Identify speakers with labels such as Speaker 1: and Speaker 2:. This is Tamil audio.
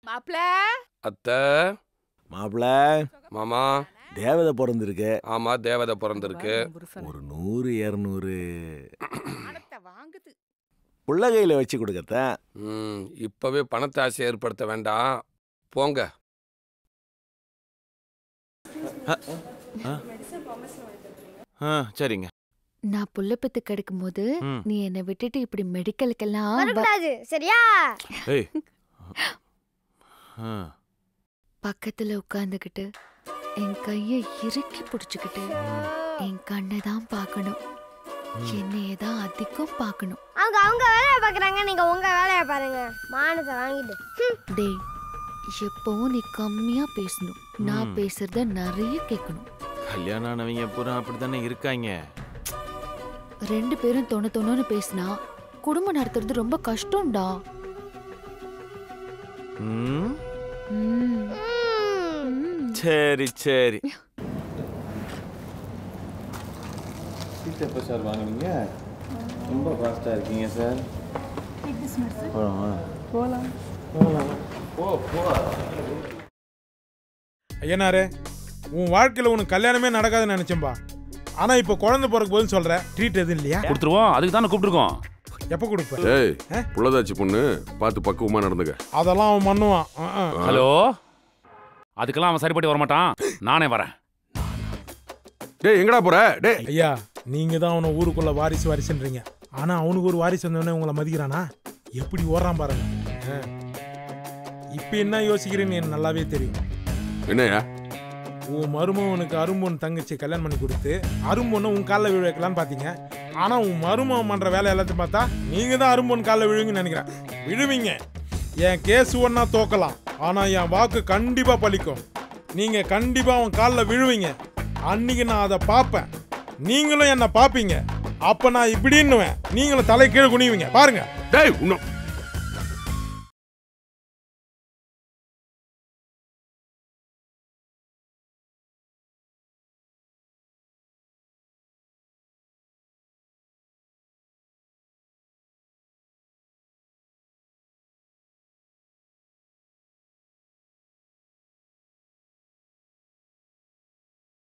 Speaker 1: மாப்ள
Speaker 2: அத்தை
Speaker 3: மாப்பிள
Speaker 2: மாமா
Speaker 3: தேவதை பிறந்திருக்கு
Speaker 2: ஆமா தேவதை பிறந்திருக்கு
Speaker 3: ஒரு நூறு இரநூறு
Speaker 1: பணத்தை வாங்குது
Speaker 3: புள்ள கையில வச்சு கொடுக்கத்தான்
Speaker 2: ம் இப்பவே பணத்தை ஆசை ஏற்படுத்த வேண்டாம் போங்க
Speaker 4: ஆ சரிங்க
Speaker 5: நான் புள்ள பெத்து கிடைக்கும் போது
Speaker 4: ம்.
Speaker 5: நீ என்னை விட்டுட்டு இப்படி மெடிக்கலுக்கெல்லாம் வ-
Speaker 6: வரக்கூடாது சரியா
Speaker 4: ஏய் ஆ
Speaker 5: பக்கத்துல உட்காந்துக்கிட்டு என் கையை இறுக்கி பிடிச்சுக்கிட்டு என் கண்ணை தான் பார்க்கணும் என்னைய தான் அதிகம் பார்க்கணும்
Speaker 6: அவங்க அவங்க வேலையை பாக்குறாங்க நீங்க உங்க வேலையை பாருங்க மானத்தை வாங்கிட்டு ஹம்.
Speaker 5: டேய் எப்பவும் நீ கம்மியா பேசணும் நான்
Speaker 4: ம்.
Speaker 5: பேசுறத நிறைய கேட்கணும்
Speaker 4: கல்யாணம் ஆனவங்க பூரா அப்படித்தானே இருக்காங்க
Speaker 5: ரெண்டு பேரும் தொண தொணன்னு பேசினா குடும்பம் நடத்துறது ரொம்ப கஷ்டம்டா
Speaker 4: ம்
Speaker 5: ம்.
Speaker 6: ம்.
Speaker 5: ம்.
Speaker 4: சரி சரி சீட் எப்போ சார் வாங்குவீங்க ரொம்ப ஃபாஸ்ட்டாக இருக்கீங்க சார் போகலாம் போகலாம் போ போ
Speaker 7: ஐயனாரே உன் வாழ்க்கையில் உனக்கு கல்யாணமே நடக்காதுன்னு நினைச்சேன்பா ஆனா இப்போ குழந்தை பிறக்க போதுன்னு சொல்ற ட்ரீட் எதுவும் இல்லையா
Speaker 8: கொடுத்துருவோம் அதுக்கு தானே கூப்பிட்டுருக்கோம்
Speaker 7: எப்போ கொடுப்ப
Speaker 9: ஏய்
Speaker 7: ஆ?
Speaker 9: புள்ளதாச்சி பொண்ணு பார்த்து பக்குவமா நடந்துக்க
Speaker 7: அதெல்லாம் அவன் பண்ணுவான் ஆ, ஆ.
Speaker 8: ஹலோ அதுக்கெல்லாம் அவன் சரிப்பட்டு வர மாட்டான் நானே வரேன்
Speaker 9: டேய் எங்கடா போற டேய்
Speaker 7: ஐயா நீங்க தான் அவனை ஊருக்குள்ள வாரிசு வாரிசுன்றீங்க ஆனா அவனுக்கு ஒரு வாரிசு வந்தவனே உங்களை மதிக்கிறானா எப்படி ஓடுறான் பாருங்க ஆ. இப்ப என்ன யோசிக்கிறேன்னு எனக்கு நல்லாவே தெரியும்
Speaker 9: என்னையா
Speaker 7: உன் மருமவனுக்கு அரும்பொன் தங்கச்சி கல்யாணம் பண்ணி கொடுத்து அரும்பொண்ணை உன் காலில் விழ வைக்கலான்னு பார்த்தீங்க ஆனால் உன் மருமவன் பண்ணுற வேலை எல்லாத்தையும் பார்த்தா நீங்கள் தான் அரும்பொன் காலில் விழுவீங்கன்னு நினைக்கிறேன் விழுவீங்க என் கேஸ் ஒன்றா தோக்கலாம் ஆனால் என் வாக்கு கண்டிப்பாக பலிக்கும் நீங்கள் கண்டிப்பாக அவன் காலில் விழுவீங்க அன்னைக்கு நான் அதை பார்ப்பேன் நீங்களும் என்னை பார்ப்பீங்க அப்போ நான் இப்படின்னுவேன் நீங்களும் தலை கீழே குனிவீங்க பாருங்க
Speaker 9: டேய் உன்ன